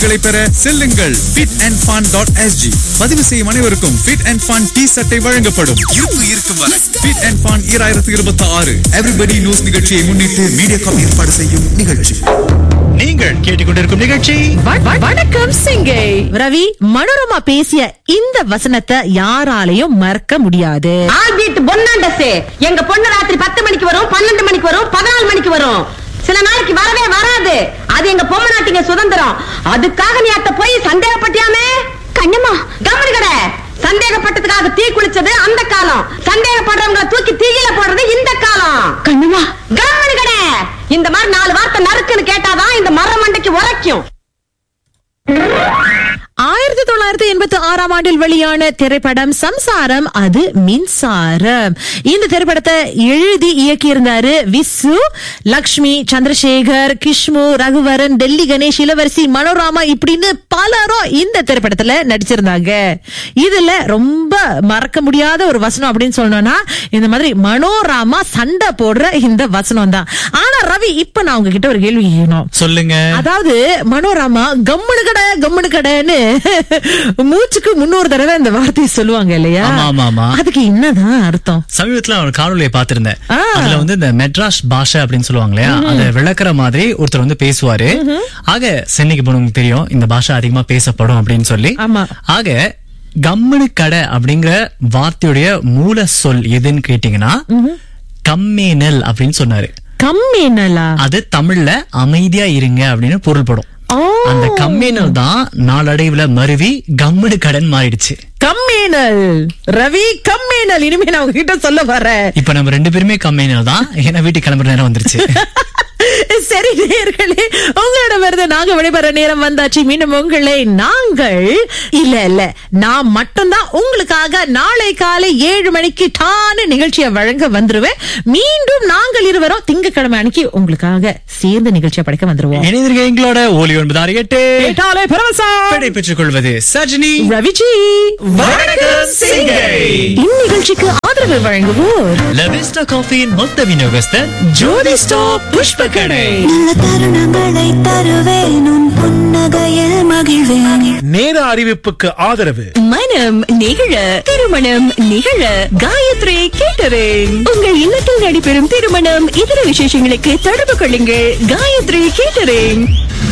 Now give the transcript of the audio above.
களை பெற செல்லுங்கள் fit and fun dot SG பதிவு செய்யும் அனைவருக்கும் fit and fun டி சட்டை வழங்கப்படும் இருப்பு இருக்கும் வரை fit and fun ஈராயிரத்தி இருபத்தி ஆறு எவ்ரிபடி நியூஸ் நிகழ்ச்சியை முன்னிட்டு மீடியா காம் ஏற்பாடு செய்யும் நிகழ்ச்சி நீங்கள் கேட்டுக்கொண்டிருக்கும் நிகழ்ச்சி வ- வ- வணக்கம் சிங்கை ரவி மனோரமா பேசிய இந்த வசனத்தை யாராலையும் மறக்க முடியாது ஆள் வீட்டு பொன்னாண்டசே எங்க பொண்ணு ராத்திரி பத்து மணிக்கு வரும் பன்னெண்டு மணிக்கு வரும் பதினாலு மணிக்கு வரும் சில நாளைக்கு வரவே வராது அது எங்க பொம்மை நாட்டிங்க சுதந்திரம் அதுக்காக நீ அத்த போய் சந்தேகப்பட்டியாமே கண்ணம்மா கவனி கடை சந்தேகப்பட்டதுக்காக தீ குளிச்சது அந்த காலம் சந்தேகப்படுறவங்கள தூக்கி தீயில போடுறது இந்த காலம் கண்ணம்மா கவனி கடை இந்த மாதிரி நாலு வார்த்தை நறுக்குன்னு கேட்டாதான் இந்த மர மண்டைக்கு உரைக்கும் ஆயிரத்தி தொள்ளாயிரத்தி எண்பத்தி ஆறாம் ஆண்டில் வெளியான திரைப்படம் சம்சாரம் அது மின்சாரம் இந்த திரைப்படத்தை எழுதி இயக்கியிருந்தாரு விசு லக்ஷ்மி சந்திரசேகர் கிஷ்மு ரகுவரன் டெல்லி கணேஷ் இளவரசி மனோராமா இப்படின்னு பலரும் இந்த திரைப்படத்துல நடிச்சிருந்தாங்க இதுல ரொம்ப மறக்க முடியாத ஒரு வசனம் அப்படின்னு சொல்லணும்னா இந்த மாதிரி மனோராமா சண்டை போடுற இந்த வசனம் தான் ஆனா ரவி இப்ப நான் உங்ககிட்ட ஒரு கேள்வி கேட்கணும் சொல்லுங்க அதாவது மனோராமா கம்முனு கடை கம்முனு கடைன்னு மூச்சுக்கு முன்னூறு தடவை இந்த வார்த்தையை சொல்லுவாங்க இல்லையா ஆமா, ஆமா, ஆமா. அதுக்கு என்னதான் அர்த்தம் சமீபத்துல நான் ஒரு காணொலியை பார்த்திருந்தேன் ஆ. அதுல வந்து இந்த மெட்ராஸ் பாஷை அப்படின்னு சொல்லுவாங்க இல்லையா அதை விளக்குற மாதிரி ஒருத்தர் வந்து பேசுவாரு ஆக சென்னைக்கு போனவங்களுக்கு தெரியும் இந்த பாஷை அதிகமா பேசப்படும் அப்படின்னு சொல்லி ஆமா. ஆக கம்மனு கடை அப்படிங்கிற வார்த்தையுடைய மூல சொல் எதுன்னு கேட்டீங்கன்னா கம்மேனல் அப்படின்னு சொன்னாரு கம்மினலா அது தமிழ்ல அமைதியா இருங்க அப்படின்னு பொருள்படும் ஓ அந்த கம்மேனல் தான் நாளடைவுல மருவி கம்மனு கடன் மாறிடுச்சு கம்மினல் ரவி கம்மினல் இனிமே நான் உங்ககிட்ட சொல்ல வரேன் இப்ப நம்ம ரெண்டு பேருமே கம்மேனல் தான் ஏன்னா வீட்டுக்கு கிளம்புற நேரம் வந்துருச்சு சரி நேர்களே உங்களிடமிருந்து நாங்க விடைபெற நேரம் வந்தாச்சு மீண்டும் உங்களை நாங்கள் இல்ல இல்ல நான் மட்டும்தான் உங்களுக்காக நாளை காலை ஏழு மணிக்கு டான நிகழ்ச்சியை வழங்க வந்துருவேன் மீண்டும் நாங்கள் இருவரும் திங்கட்கிழமை அன்னைக்கு உங்களுக்காக சேர்ந்து நிகழ்ச்சியை படைக்க வந்துருவோம் இணைந்திருக்க எங்களோட ஒலி ஒன்பது ஆறு எட்டு கேட்டாலே பரவசம் விடை பெற்றுக் கொள்வது சஜினி ரவிஜி வணக்கம், சிங்கை. இந்நிகழ்ச்சிக்கு ஆதரவு வழங்குவோர் லவிஸ்டா காஃபியின் மொத்த விநியோகஸ்தர் ஜோதி ஸ்டாப் புஷ்ப கடை நல்ல தருணங்களை தருவேன் உன் புன்னகையில் மகிழ்வேன் நேர அறிவிப்புக்கு ஆதரவு மனம் நிகழ திருமணம் நிகழ காயத்ரி கேட்டரிங் உங்கள் இல்லத்தில் நடைபெறும் திருமணம் இதர விசேஷங்களுக்கு தொடர்பு கொள்ளுங்கள் காயத்ரி கேட்டரிங்